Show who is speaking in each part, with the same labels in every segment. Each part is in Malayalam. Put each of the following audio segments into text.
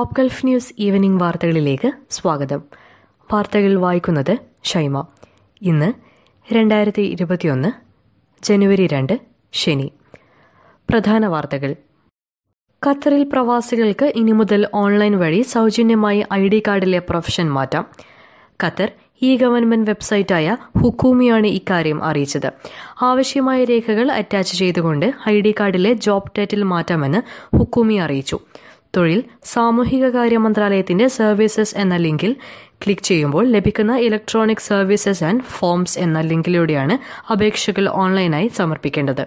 Speaker 1: ടോപ്പ് ഗൾഫ് ന്യൂസ് ഈവനിംഗ് വാർത്തകളിലേക്ക് സ്വാഗതം വാർത്തകൾ വായിക്കുന്നത് ഷൈമ ഇന്ന് രണ്ടായിരത്തി ഇരുപത്തിയൊന്ന് ജനുവരി രണ്ട് ശനി പ്രധാന വാർത്തകൾ ഖത്തറിൽ പ്രവാസികൾക്ക് ഇനി മുതൽ ഓൺലൈൻ വഴി സൗജന്യമായി ഐ ഡി കാർഡിലെ പ്രൊഫഷൻ മാറ്റാം ഖത്തർ ഇ ഗവൺമെന്റ് വെബ്സൈറ്റായ ഹുക്കൂമിയാണ് ഇക്കാര്യം അറിയിച്ചത് ആവശ്യമായ രേഖകൾ അറ്റാച്ച് ചെയ്തുകൊണ്ട് ഐ ഡി കാർഡിലെ ജോബ് ടൈറ്റിൽ മാറ്റാമെന്ന് ഹുക്കൂമി അറിയിച്ചു തൊഴിൽ സാമൂഹിക കാര്യ മന്ത്രാലയത്തിന്റെ സർവീസസ് എന്ന ലിങ്കിൽ ക്ലിക്ക് ചെയ്യുമ്പോൾ ലഭിക്കുന്ന ഇലക്ട്രോണിക് സർവീസസ് ആൻഡ് ഫോംസ് എന്ന ലിങ്കിലൂടെയാണ് അപേക്ഷകൾ ഓൺലൈനായി സമർപ്പിക്കേണ്ടത്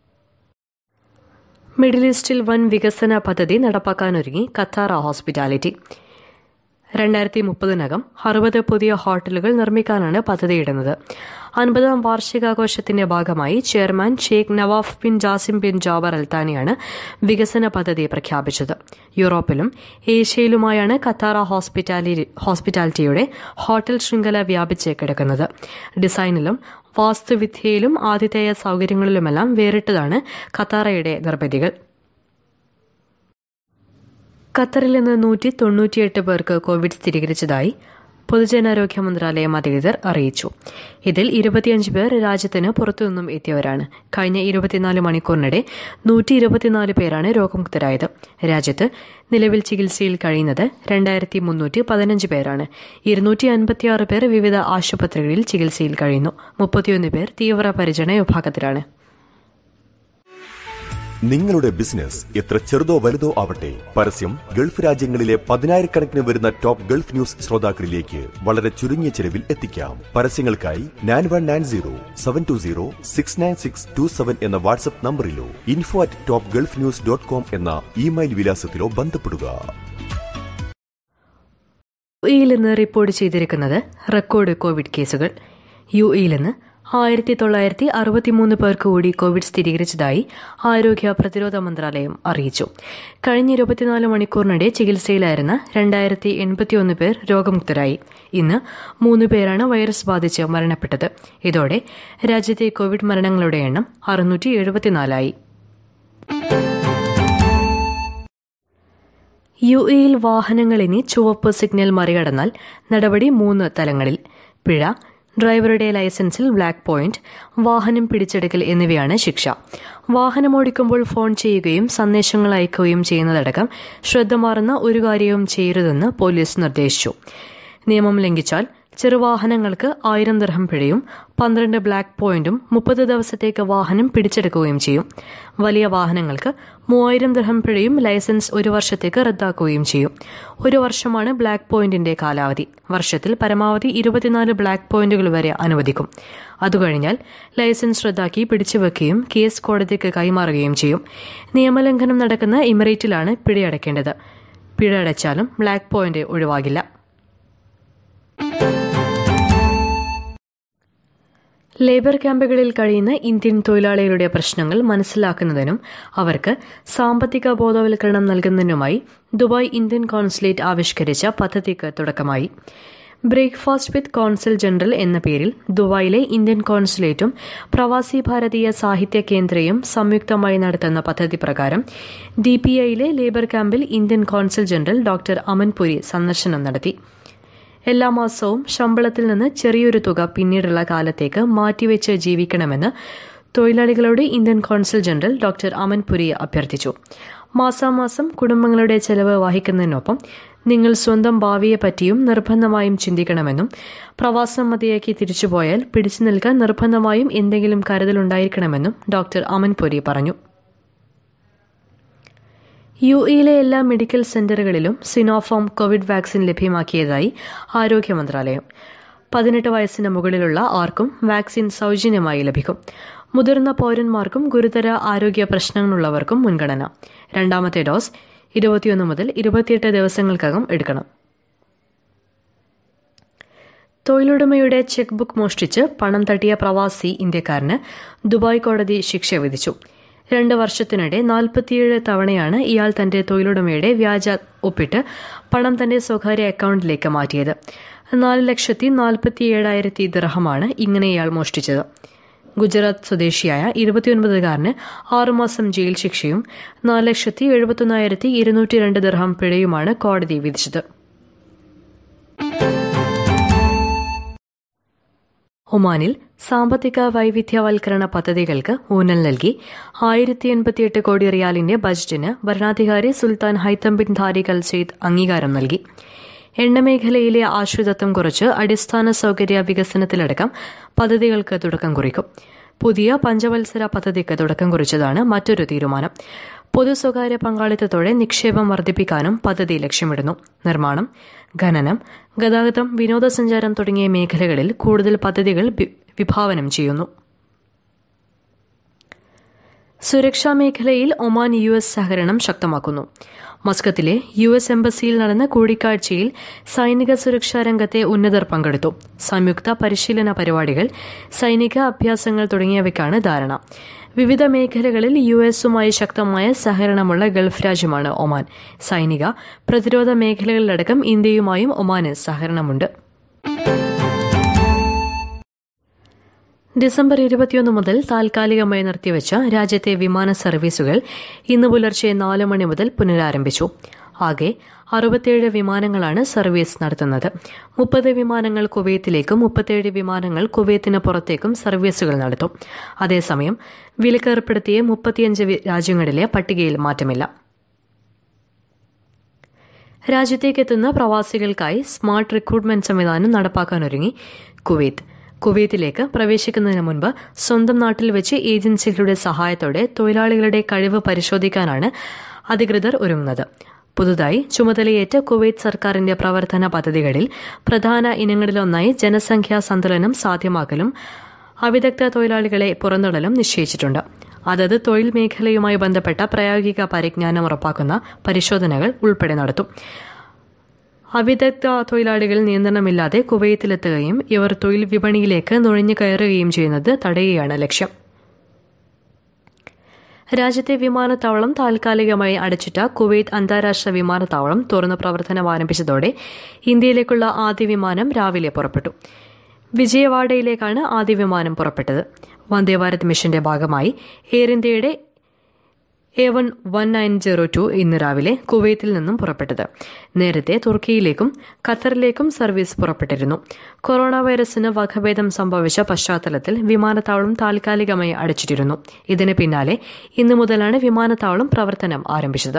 Speaker 1: മിഡിൽ ഈസ്റ്റിൽ വൻ വികസന പദ്ധതി നടപ്പാക്കാനൊരുങ്ങി ഖത്താറ ഹോസ്പിറ്റാലിറ്റി രണ്ടായിരത്തി മുപ്പതിനകം അറുപത് പുതിയ ഹോട്ടലുകൾ നിർമ്മിക്കാനാണ് പദ്ധതിയിടുന്നത് അൻപതാം വാർഷികാഘോഷത്തിന്റെ ഭാഗമായി chairman Sheikh Nawaf bin Jassim bin Jaber അൽത്താനിയാണ് വികസന പദ്ധതി പ്രഖ്യാപിച്ചത് യൂറോപ്പിലും ഏഷ്യയിലുമായാണ് ഖത്താറ ഹോസ്പിറ്റാലിറ്റിയുടെ ഹോട്ടൽ ശൃംഖല വ്യാപിച്ച് കിടക്കുന്നത് ഡിസൈനിലും വാസ്തുവിദ്യയിലും ആതിഥേയ സൌകര്യങ്ങളിലുമെല്ലാം വേറിട്ടതാണ് ഖത്താറയുടെ നിർമ്മിതികൾ ഖത്തറിൽ നിന്ന് നൂറ്റി തൊണ്ണൂറ്റിയെട്ട് പേർക്ക് കോവിഡ് സ്ഥിരീകരിച്ചതായി പൊതുജനാരോഗ്യ മന്ത്രാലയം അധികൃതർ അറിയിച്ചു ഇതിൽ ഇരുപത്തിയഞ്ച് പേർ രാജ്യത്തിന് പുറത്തുനിന്നും എത്തിയവരാണ് കഴിഞ്ഞ ഇരുപത്തിനാല് മണിക്കൂറിനിടെ നൂറ്റി ഇരുപത്തിനാല് പേരാണ് രോഗമുക്തരായത് രാജ്യത്ത് നിലവിൽ ചികിത്സയിൽ കഴിയുന്നത് രണ്ടായിരത്തി മുന്നൂറ്റി പതിനഞ്ച് പേരാണ് ഇരുന്നൂറ്റി അൻപത്തിയാറ് പേർ വിവിധ ആശുപത്രികളിൽ ചികിത്സയിൽ കഴിയുന്നു മുപ്പത്തിയൊന്ന് പേർ തീവ്രപരിചരണ വിഭാഗത്തിലാണ്
Speaker 2: നിങ്ങളുടെ ബിസിനസ് എത്ര ചെറുതോ വലുതോ ആവട്ടെ പരസ്യം ഗൾഫ് രാജ്യങ്ങളിലെ പതിനായിരക്കണക്കിന് വരുന്ന ടോപ്പ് ഗൾഫ് ന്യൂസ് ശ്രോതാക്കളിലേക്ക് വളരെ ചുരുങ്ങിയ ചെലവിൽ എത്തിക്കാം പരസ്യങ്ങൾക്കായി nine one nine zero seven two zero six nine six two seven എന്ന വാട്സ്ആപ്പ് നമ്പറിലോ info at top Gulf news dot com എന്ന ഇമെയിൽ വിലാസത്തിലോ ബന്ധപ്പെടുക
Speaker 1: യുഎയിൽ നിന്ന് റിപ്പോർട്ട് ചെയ്തിരിക്കുന്നത് റെക്കോർഡ് കോവിഡ് കേസുകൾ യു എയിൽ നിന്ന് ആയിരത്തി തൊള്ളായിരത്തി അറുപത്തിമൂന്ന് പേർക്ക് കൂടി കോവിഡ് സ്ഥിരീകരിച്ചതായി ആരോഗ്യ പ്രതിരോധ മന്ത്രാലയം അറിയിച്ചു കഴിഞ്ഞ ഇരുപത്തിനാല് മണിക്കൂറിനിടെ ചികിത്സയിലായിരുന്ന രണ്ടായിരത്തി എൺപത്തിയൊന്ന് പേർ രോഗമുക്തരായി ഇന്ന് മൂന്ന് പേരാണ് വൈറസ് ബാധിച്ച് മരണപ്പെട്ടത് ഇതോടെ രാജ്യത്തെ കോവിഡ് മരണങ്ങളുടെ എണ്ണം അറുന്നൂറ്റി എഴുപത്തിനാലായി യു എയിൽ വാഹനങ്ങൾ ഇനി ചുവപ്പ് സിഗ്നൽ മറികടന്നാൽ നടപടി മൂന്ന് തലങ്ങളിൽ പിഴ ഡ്രൈവറുടെ ലൈസൻസിൽ ബ്ലാക്ക് പോയിന്റ് വാഹനം പിടിച്ചെടുക്കൽ എന്നിവയാണ് ശിക്ഷ വാഹനമോടിക്കുമ്പോൾ ഫോൺ ചെയ്യുകയും സന്ദേശങ്ങൾ അയക്കുകയും ചെയ്യുന്നതടക്കം ശ്രദ്ധ മാറുന്ന ഒരു കാര്യവും ചെയ്യരുതെന്ന് പോലീസ് നിർദ്ദേശിച്ചു നിയമം ലംഘിച്ചാൽ ചെറുവാഹനങ്ങൾക്ക് ആയിരം ദിർഹം പിഴയും പന്ത്രണ്ട് ബ്ലാക്ക് പോയിന്റും മുപ്പത് ദിവസത്തേക്ക് വാഹനം പിടിച്ചെടുക്കുകയും ചെയ്യും വലിയ വാഹനങ്ങൾക്ക് മൂവായിരം ദിർഹം പിഴയും ലൈസൻസ് ഒരു വർഷത്തേക്ക് റദ്ദാക്കുകയും ചെയ്യും ഒരു വർഷമാണ് ബ്ലാക്ക് പോയിന്റിന്റെ കാലാവധി വർഷത്തിൽ പരമാവധി ഇരുപത്തിനാല് ബ്ലാക്ക് പോയിന്റുകൾ വരെ അനുവദിക്കും അതുകഴിഞ്ഞാൽ ലൈസൻസ് റദ്ദാക്കി പിടിച്ചുവെക്കുകയും കേസ് കോടതിക്ക് കൈമാറുകയും ചെയ്യും നിയമലംഘനം നടക്കുന്ന ഇമിറേറ്റിലാണ് പിഴയടക്കേണ്ടത് പിഴ അടച്ചാലും ബ്ലാക്ക് പോയിന്റ് ഒഴിവാകില്ല ലേബർ ക്യാമ്പുകളിൽ കഴിയുന്ന ഇന്ത്യൻ തൊഴിലാളികളുടെ പ്രശ്നങ്ങൾ മനസ്സിലാക്കുന്നതിനും അവർക്ക് സാമ്പത്തിക ബോധവൽക്കരണം നൽകുന്നതിനുമായി ദുബായ് ഇന്ത്യൻ കോൺസുലേറ്റ് ആവിഷ്കരിച്ച പദ്ധതിക്ക് തുടക്കമായി ബ്രേക്ക്ഫാസ്റ്റ് വിത്ത് കോൺസൽ ജനറൽ എന്ന പേരിൽ ദുബായിലെ ഇന്ത്യൻ കോൺസുലേറ്റും പ്രവാസി ഭാരതീയ സാഹിത്യ കേന്ദ്രയും സംയുക്തമായി നടത്തുന്ന പദ്ധതി പ്രകാരം ഡിപിഐയിലെ ലേബർ ക്യാമ്പിൽ Indian consul general doctor Amanpuri സന്ദർശനം നടത്തി എല്ലാ മാസവും ശമ്പളത്തിൽ നിന്ന് ചെറിയൊരു തുക പിന്നീടുള്ള കാലത്തേക്ക് മാറ്റിവെച്ച് ജീവിക്കണമെന്ന് തൊഴിലാളികളോട് Indian consul general doctor Amanpuri അഭ്യർത്ഥിച്ചു മാസാമാസം കുടുംബങ്ങളുടെ ചെലവ് വഹിക്കുന്നതിനൊപ്പം നിങ്ങൾ സ്വന്തം ഭാവിയെ പറ്റിയും നിർബന്ധമായും ചിന്തിക്കണമെന്നും പ്രവാസം മതിയാക്കി തിരിച്ചുപോയാൽ പിടിച്ചു നിൽക്കാൻ നിർബന്ധമായും എന്തെങ്കിലും കരുതലുണ്ടായിരിക്കണമെന്നും ഡോക്ടർ അമൻപുരി പറഞ്ഞു യു എയിലെ എല്ലാ മെഡിക്കൽ സെന്ററുകളിലും സിനോഫോം കോവിഡ് വാക്സിൻ ലഭ്യമാക്കിയതായി ആരോഗ്യ മന്ത്രാലയം പതിനെട്ട് വയസ്സിന് മുകളിലുള്ള ആർക്കും വാക്സിൻ സൗജന്യമായി ലഭിക്കും മുതിർന്ന പൌരന്മാർക്കും ഗുരുതര ആരോഗ്യ പ്രശ്നങ്ങളുള്ളവർക്കും മുൻഗണന രണ്ടാമത്തെ ഡോസ് ഇരുപത്തിയൊന്ന് മുതൽ ഇരുപത്തിയെട്ട് ദിവസങ്ങൾക്കകം എടുക്കണം തൊഴിലുടമയുടെ ചെക്ക് ബുക്ക് മോഷ്ടിച്ച് പണം തട്ടിയ പ്രവാസി ഇന്ത്യക്കാരന് ദുബായ് കോടതി ശിക്ഷ വിധിച്ചു രണ്ട് വർഷത്തിനിടെ നാൽപ്പത്തിയേഴ് തവണയാണ് ഇയാൾ തന്റെ തൊഴിലുടമയുടെ വ്യാജ ഒപ്പിട്ട് പണം തന്റെ സ്വകാര്യ അക്കൌണ്ടിലേക്ക് മാറ്റിയത് നാല് ലക്ഷത്തി നാൽപ്പത്തി ഏഴായിരത്തി ദിർഹമാണ് ഇങ്ങനെ ഇയാൾ മോഷ്ടിച്ചത് ഗുജറാത്ത് സ്വദേശിയായ ഇരുപത്തിയൊൻപതുകാരന് ആറുമാസം ജയിൽ ശിക്ഷയും നാല് ലക്ഷത്തി എഴുപത്തൊന്നായിരത്തി ഇരുന്നൂറ്റി രണ്ട് ദിർഹം പിഴയുമാണ് കോടതി വിധിച്ചത് ഒമാനിൽ സാമ്പത്തിക വൈവിധ്യവൽക്കരണ പദ്ധതികൾക്ക് ഊന്നൽ നൽകി ആയിരത്തി എൺപത്തിയെട്ട് കോടി റിയാലിന്റെ ബജറ്റിന് ഭരണാധികാരി Sultan Haitham bin Tariq Al Said അംഗീകാരം നൽകി എണ്ണമേഖലയിലെ ആശ്രിതത്വം കുറച്ച് അടിസ്ഥാന സൌകര്യ വികസനത്തിലടക്കം പദ്ധതികൾക്ക് തുടക്കം കുറിക്കും പുതിയ പഞ്ചവത്സര പദ്ധതിക്ക് തുടക്കം കുറിച്ചതാണ് മറ്റൊരു തീരുമാനം പൊതു സ്വകാര്യ പങ്കാളിത്തത്തോടെ നിക്ഷേപം വർദ്ധിപ്പിക്കാനും പദ്ധതി ലക്ഷ്യമിടുന്നു നിർമ്മാണം ഖനനം ഗതാഗതം വിനോദസഞ്ചാരം തുടങ്ങിയ മേഖലകളിൽ കൂടുതൽ പദ്ധതികൾ വിഭാവനം ചെയ്യുന്നു സുരക്ഷാ മേഖലയിൽ ഒമാൻ യു എസ് സഹകരണം ശക്തമാക്കുന്നു മസ്കത്തിലെ യു എസ് എംബസിയിൽ നടന്ന കൂടിക്കാഴ്ചയിൽ സൈനിക സുരക്ഷാ രംഗത്തെ ഉന്നതർ പങ്കെടുത്തു സംയുക്ത പരിശീലന പരിപാടികൾ സൈനിക അഭ്യാസങ്ങൾ തുടങ്ങിയവയ്ക്കാണ് ധാരണ വിവിധ മേഖലകളിൽ യു എസുമായി ശക്തമായ സഹകരണമുള്ള ഗൾഫ് രാജ്യമാണ് ഒമാൻ സൈനിക പ്രതിരോധ മേഖലകളിലടക്കം ഇന്ത്യയുമായും ഒമാന് സഹകരണമുണ്ട് ഡിസംബർ ഇരുപത്തിയൊന്ന് മുതൽ താൽക്കാലികമായി നിർത്തിവച്ച രാജ്യത്തെ വിമാന സർവീസുകൾ ഇന്ന് പുലർച്ചെ നാല് മണി മുതൽ പുനരാരംഭിച്ചു ആകെ അറുപത്തിയേഴ് വിമാനങ്ങളാണ് സർവീസ് നടത്തുന്നത് മുപ്പത് വിമാനങ്ങൾ കുവൈത്തിലേക്കും മുപ്പത്തിയേഴ് വിമാനങ്ങൾ കുവൈത്തിന് പുറത്തേക്കും സർവീസുകൾ നടത്തും അതേസമയം വിലക്കേർപ്പെടുത്തിയ മുപ്പത്തിയഞ്ച് രാജ്യങ്ങളിലെ പട്ടികയിൽ മാറ്റമില്ല രാജ്യത്തേക്കെത്തുന്ന പ്രവാസികൾക്കായി സ്മാർട്ട് റിക്രൂട്ട്മെന്റ് സംവിധാനം നടപ്പാക്കാനൊരുങ്ങി കുവൈത്ത് കുവൈത്തിലേക്ക് പ്രവേശിക്കുന്നതിന് മുൻപ് സ്വന്തം നാട്ടിൽ വെച്ച് ഏജൻസികളുടെ സഹായത്തോടെ തൊഴിലാളികളുടെ കഴിവ് പരിശോധിക്കാനാണ് അധികൃതർ ഒരുങ്ങുന്നത് പുതുതായി ചുമതലയേറ്റ കുവൈത്ത് സർക്കാരിന്റെ പ്രവർത്തന പദ്ധതികളിൽ പ്രധാന ഇനങ്ങളിലൊന്നായി ജനസംഖ്യാ സന്തുലനം സാധ്യമാക്കലും അവിദഗ്ധ തൊഴിലാളികളെ പുറന്തള്ളലും നിശ്ചയിച്ചിട്ടുണ്ട് അതത് തൊഴിൽ മേഖലയുമായി ബന്ധപ്പെട്ട പ്രായോഗിക പരിജ്ഞാനം ഉറപ്പാക്കുന്ന പരിശോധനകൾ ഉൾപ്പെടെ നടത്തും അവിദഗ്ധ തൊഴിലാളികൾ നിയന്ത്രണമില്ലാതെ കുവൈത്തിലെത്തുകയും ഇവർ തൊഴിൽ വിപണിയിലേക്ക് നുഴഞ്ഞു കയറുകയും ചെയ്യുന്നത് തടയുകയാണ് ലക്ഷ്യം രാജ്യത്തെ വിമാനത്താവളം താൽക്കാലികമായി അടച്ചിട്ട കുവൈത്ത് അന്താരാഷ്ട്ര വിമാനത്താവളം തുറന്ന് പ്രവർത്തനം ആരംഭിച്ചതോടെ ഇന്ത്യയിലേക്കുള്ള ആദ്യ വിമാനം രാവിലെ പുറപ്പെട്ടു വിജയവാഡയിലേക്കാണ് ആദ്യ വിമാനം പുറപ്പെട്ടത് വന്ദേഭാരത് മിഷന്റെ ഭാഗമായി എയർ ഇന്ത്യയുടെ A one one nine zero two ഇന്ന് രാവിലെ കുവൈത്തിൽ നിന്നും പുറപ്പെട്ടത് നേരത്തെ തുർക്കിയിലേക്കും ഖത്തറിലേക്കും സർവീസ് പുറപ്പെട്ടിരുന്നു കൊറോണ വൈറസിന് വകഭേദം സംഭവിച്ച പശ്ചാത്തലത്തിൽ വിമാനത്താവളം താൽക്കാലികമായി അടച്ചിട്ടിരുന്നു ഇതിന് പിന്നാലെ ഇന്നു മുതലാണ് വിമാനത്താവളം പ്രവർത്തനം ആരംഭിച്ചത്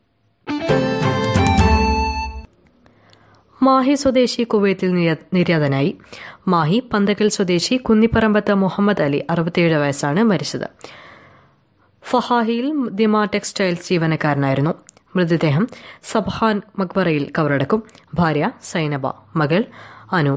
Speaker 1: മാഹി സ്വദേശി കുവൈത്തിൽ നിര്യാതനായി മാഹി പന്തക്കൽ സ്വദേശി കുന്നിപ്പറമ്പത്ത് മുഹമ്മദ് അലി അറുപത്തിയേഴ് വയസ്സാണ് മരിച്ചത് ഫഹാഹിയിൽ ദിമ ടെക്സ്റ്റൈൽസ് ജീവനക്കാരനായിരുന്നു മൃതദേഹം സബ്ഹാൻ മക്ബറയിൽ കവറടക്കും ഭാര്യ സൈനബ മകൾ അനു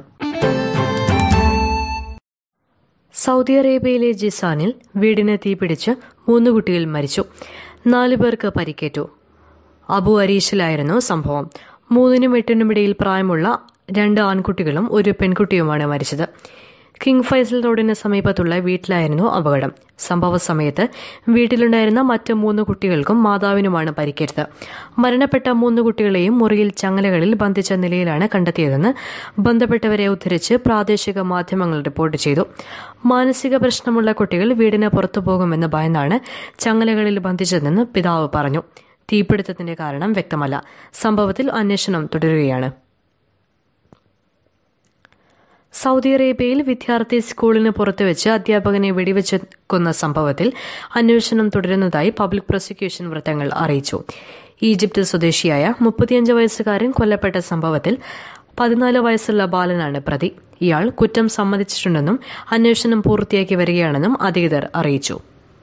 Speaker 1: സൗദി അറേബ്യയിലെ ജിസാനിൽ വീടിന് തീപിടിച്ച് മൂന്ന് കുട്ടികൾ മരിച്ചു നാലു പേർക്ക് പരിക്കേറ്റു അബു അരീഷിലായിരുന്നു സംഭവം മൂന്നിനും എട്ടിനുമിടയിൽ പ്രായമുള്ള രണ്ട് ആൺകുട്ടികളും ഒരു പെൺകുട്ടിയുമാണ് മരിച്ചത് കിങ് ഫൈസൽ റോഡിന് സമീപത്തുള്ള വീട്ടിലായിരുന്നു അപകടം സംഭവ സമയത്ത് വീട്ടിലുണ്ടായിരുന്ന മറ്റ് മൂന്ന് കുട്ടികൾക്കും മാതാവിനുമാണ് പരിക്കേറ്റത് മരണപ്പെട്ട മൂന്ന് കുട്ടികളെയും മുറിയിൽ ചങ്ങലകളിൽ ബന്ധിച്ച നിലയിലാണ് കണ്ടെത്തിയതെന്ന് ബന്ധപ്പെട്ടവരെ ഉദ്ധരിച്ച് പ്രാദേശിക മാധ്യമങ്ങൾ റിപ്പോർട്ട് ചെയ്തു മാനസിക പ്രശ്നമുള്ള കുട്ടികൾ വീടിന് പുറത്തു പോകുമെന്ന് ഭയന്നാണ് ചങ്ങലകളിൽ ബന്ധിച്ചതെന്ന് പിതാവ് പറഞ്ഞു തീപിടുത്തത്തിന്റെ കാരണം വ്യക്തമല്ല സംഭവത്തിൽ അന്വേഷണം തുടരുകയാണ് സൗദി അറേബ്യയിൽ വിദ്യാർത്ഥി സ്കൂളിന് പുറത്തുവച്ച് അധ്യാപകനെ വെടിവെച്ച് കൊന്ന സംഭവത്തിൽ അന്വേഷണം തുടരുന്നതായി പബ്ലിക് പ്രോസിക്യൂഷൻ വൃത്തങ്ങൾ അറിയിച്ചു ഈജിപ്ത് സ്വദേശിയായ മുപ്പത്തിയഞ്ച് വയസ്സുകാരൻ കൊല്ലപ്പെട്ട സംഭവത്തിൽ പതിനാല് വയസ്സുള്ള ബാലനാണ് പ്രതി ഇയാൾ കുറ്റം സമ്മതിച്ചിട്ടുണ്ടെന്നും അന്വേഷണം പൂർത്തിയാക്കി വരികയാണെന്നും അധികൃതർ അറിയിച്ചു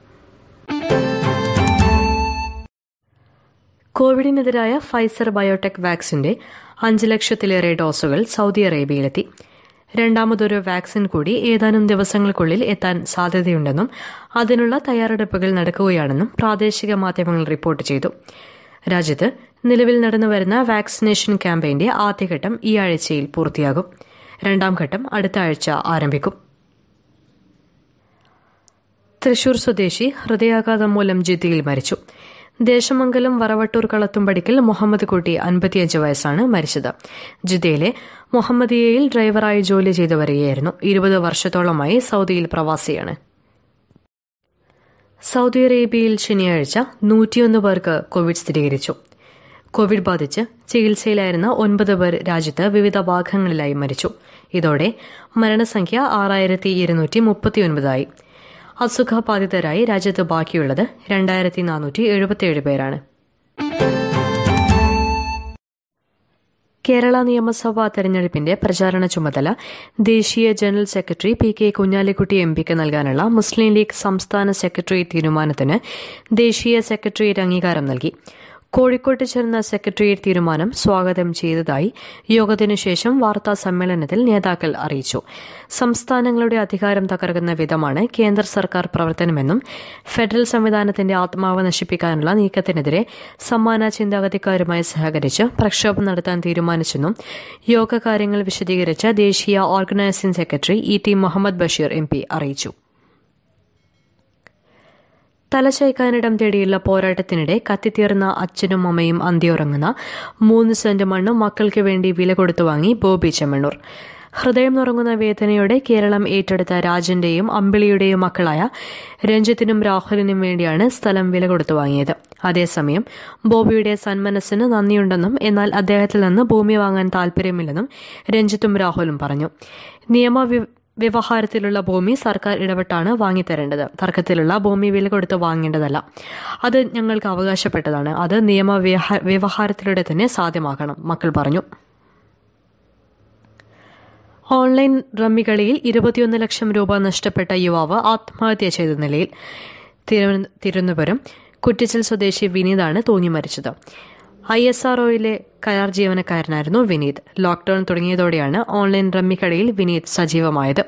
Speaker 1: കോവിഡിനെതിരായ ഫൈസർ ബയോടെക് വാക്സിന്റെ അഞ്ച് ലക്ഷത്തിലേറെ ഡോസുകൾ സൗദി അറേബ്യയിലെത്തി രണ്ടാമതൊരു വാക്സിൻ കൂടി ഏതാനും ദിവസങ്ങൾക്കുള്ളിൽ എത്താൻ സാധ്യതയുണ്ടെന്നും അതിനുള്ള തയ്യാറെടുപ്പുകൾ നടക്കുകയാണെന്നും പ്രാദേശിക മാധ്യമങ്ങൾ റിപ്പോർട്ട് ചെയ്തു രാജ്യത്ത് നിലവിൽ നടന്നുവരുന്ന വാക്സിനേഷൻ ക്യാമ്പയിന്റെ ആദ്യഘട്ടം ഈ ആഴ്ചയിൽ പൂർത്തിയാകും രണ്ടാം ഘട്ടം അടുത്ത ആഴ്ച ആരംഭിക്കും തൃശൂർ സ്വദേശി ഹൃദയാഘാതം മൂലം ജിദ്ദയിൽ മരിച്ചു ദേശമംഗലം വറവട്ടൂർ കളത്തുംപടിക്കൽ മുഹമ്മദ് കുട്ടി അൻപത്തിയഞ്ച് വയസ്സാണ് മരിച്ചത് ജിദ്ദയിലെ മുഹമ്മദിയയിൽ ഡ്രൈവറായി ജോലി ചെയ്തു വരികയായിരുന്നു ഇരുപത് വർഷത്തോളമായി സൗദിയിൽ പ്രവാസിയാണ് സൗദി അറേബ്യയിൽ ശനിയാഴ്ച നൂറ്റിയൊന്ന് പേർക്ക് കോവിഡ് സ്ഥിരീകരിച്ചു കോവിഡ് ബാധിച്ച് ചികിത്സയിലായിരുന്ന ഒൻപത് പേർ രാജ്യത്ത് വിവിധ ഭാഗങ്ങളിലായി മരിച്ചു ഇതോടെ മരണസംഖ്യ ആറായിരത്തി ഇരുന്നൂറ്റി മുപ്പത്തിയൊൻപതായി അസുഖബാധിതരായി രാജ്യത്ത് ബാക്കിയുള്ളത് രണ്ടായിരത്തി നാനൂറ്റി എഴുപത്തിയേഴ് പേരാണ് കേരള നിയമസഭാ തെരഞ്ഞെടുപ്പിന്റെ പ്രചാരണ ചുമതല ദേശീയ general secretary P K Kunhalikutty M പിക്ക് നൽകാനുള്ള മുസ്ലിം ലീഗ് സംസ്ഥാന സെക്രട്ടറി തീരുമാനത്തിന് ദേശീയ സെക്രട്ടേറിയറ്റ് അംഗീകാരം നൽകി കോഴിക്കോട്ട് ചേർന്ന സെക്രട്ടേറിയറ്റ് തീരുമാനം സ്വാഗതം ചെയ്തതായി യോഗത്തിനു ശേഷം വാർത്താ സമ്മേളനത്തിൽ നേതാക്കൾ അറിയിച്ചു സംസ്ഥാനങ്ങളുടെ അധികാരം തകർക്കുന്ന വിധമാണ് കേന്ദ്ര സർക്കാർ പ്രവർത്തനമെന്നും ഫെഡറൽ സംവിധാനത്തിന്റെ ആത്മാവ് നശിപ്പിക്കാനുള്ള നീക്കത്തിനെതിരെ സമാന ചിന്താഗതിക്കാരുമായി സഹകരിച്ച് പ്രക്ഷോഭം നടത്താൻ തീരുമാനിച്ചെന്നും യോഗകാര്യങ്ങൾ വിശദീകരിച്ച ദേശീയ organising secretary E T Muhammad Basheer M അറിയിച്ചു തലചായ്ക്കാനിടം തേടിയുള്ള പോരാട്ടത്തിനിടെ കത്തിത്തീർന്ന അച്ഛനും അമ്മയും അന്തിയുറങ്ങുന്ന മൂന്ന് സെന്റ് മണ്ണ് മക്കൾക്ക് വേണ്ടി വില കൊടുത്തു വാങ്ങി ബോബി ചെമ്മണ്ണൂർ ഹൃദയം നുറങ്ങുന്ന വേദനയോടെ കേരളം ഏറ്റെടുത്ത രാജന്റെയും അമ്പിളിയുടെയും മക്കളായ രഞ്ജിത്തിനും രാഹുലിനും വേണ്ടിയാണ് സ്ഥലം വില കൊടുത്തു വാങ്ങിയത് അതേസമയം ബോബിയുടെ സന്മനസ്സിന് നന്ദിയുണ്ടെന്നും എന്നാൽ അദ്ദേഹത്തിൽ നിന്ന് ഭൂമി വാങ്ങാൻ താൽപര്യമില്ലെന്നും രഞ്ജിത്തും രാഹുലും പറഞ്ഞു നിയമ വ്യവഹാരത്തിലുള്ള ഭൂമി സർക്കാർ ഇടപെട്ടാണ് വാങ്ങിത്തരേണ്ടത് തർക്കത്തിലുള്ള ഭൂമി വില കൊടുത്ത് വാങ്ങേണ്ടതല്ല അത് ഞങ്ങൾക്ക് അവകാശപ്പെട്ടതാണ് അത് നിയമ വ്യവഹാരത്തിലൂടെ തന്നെ സാധ്യമാക്കണം മക്കൾ പറഞ്ഞു ഓൺലൈൻ റമ്മികളിയിൽ ഇരുപത്തിയൊന്ന് ലക്ഷം രൂപ നഷ്ടപ്പെട്ട യുവാവ് ആത്മഹത്യ ചെയ്ത നിലയിൽ തിരുവനന്തപുരം കുറ്റിച്ചൽ സ്വദേശി വിനീതാണ് തൂങ്ങി മരിച്ചത് ഐ എസ് ആർഒയിലെ കരാർ ജീവനക്കാരനായിരുന്നു വിനീത് ലോക്ഡൌൺ തുടങ്ങിയതോടെയാണ് ഓൺലൈൻ റമ്മിക്കടയിൽ വിനീത് സജീവമായത്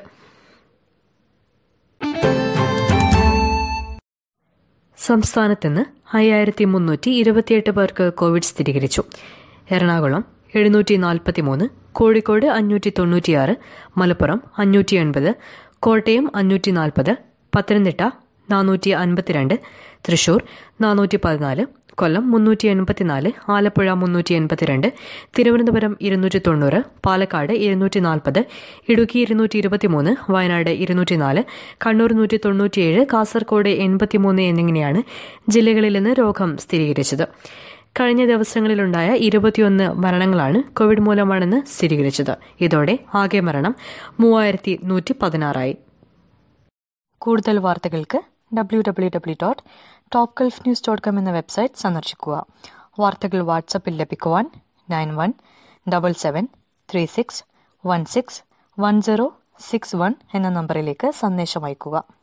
Speaker 1: സംസ്ഥാനത്ത് നിന്ന് അയ്യായിരത്തി മുന്നൂറ്റി ഇരുപത്തിയെട്ട് പേർക്ക് കോവിഡ് സ്ഥിരീകരിച്ചു എറണാകുളം എഴുന്നൂറ്റി നാൽപ്പത്തിമൂന്ന് കോഴിക്കോട് അഞ്ഞൂറ്റി തൊണ്ണൂറ്റിയാറ് മലപ്പുറം അഞ്ഞൂറ്റി എൺപത് കോട്ടയം അഞ്ഞൂറ്റി നാൽപ്പത് പത്തനംതിട്ട നാനൂറ്റി അൻപത്തിരണ്ട് തൃശൂർ നാനൂറ്റി പതിനാല് കൊല്ലം മുന്നൂറ്റി എൺപത്തിനാല് ആലപ്പുഴ മുന്നൂറ്റി എൺപത്തിരണ്ട് തിരുവനന്തപുരം ഇരുന്നൂറ്റി തൊണ്ണൂറ് പാലക്കാട് ഇരുന്നൂറ്റി നാൽപ്പത് ഇടുക്കി ഇരുന്നൂറ്റി ഇരുപത്തിമൂന്ന് വയനാട് ഇരുന്നൂറ്റി നാല് കണ്ണൂർ നൂറ്റി തൊണ്ണൂറ്റിയേഴ് കാസർഗോഡ് എൺപത്തിമൂന്ന് എന്നിങ്ങനെയാണ് ജില്ലകളിൽ നിന്ന് രോഗം സ്ഥിരീകരിച്ചത് കഴിഞ്ഞ ദിവസങ്ങളിലുണ്ടായ ഇരുപത്തിയൊന്ന് മരണങ്ങളാണ് കോവിഡ് മൂലമാണെന്ന് സ്ഥിരീകരിച്ചത് ഇതോടെ ആകെ മരണം മൂവായിരത്തി നൂറ്റി പതിനാറായി കൂടുതൽ വാർത്തകൾക്ക് W W W dot top Gulf news dot com എന്ന വെബ്സൈറ്റ് സന്ദർശിക്കുക വാർത്തകൾ വാട്സപ്പിൽ ലഭിക്കുവാൻ nine one double seven three six one six one zero six one എന്ന നമ്പറിലേക്ക് സന്ദേശം അയക്കുക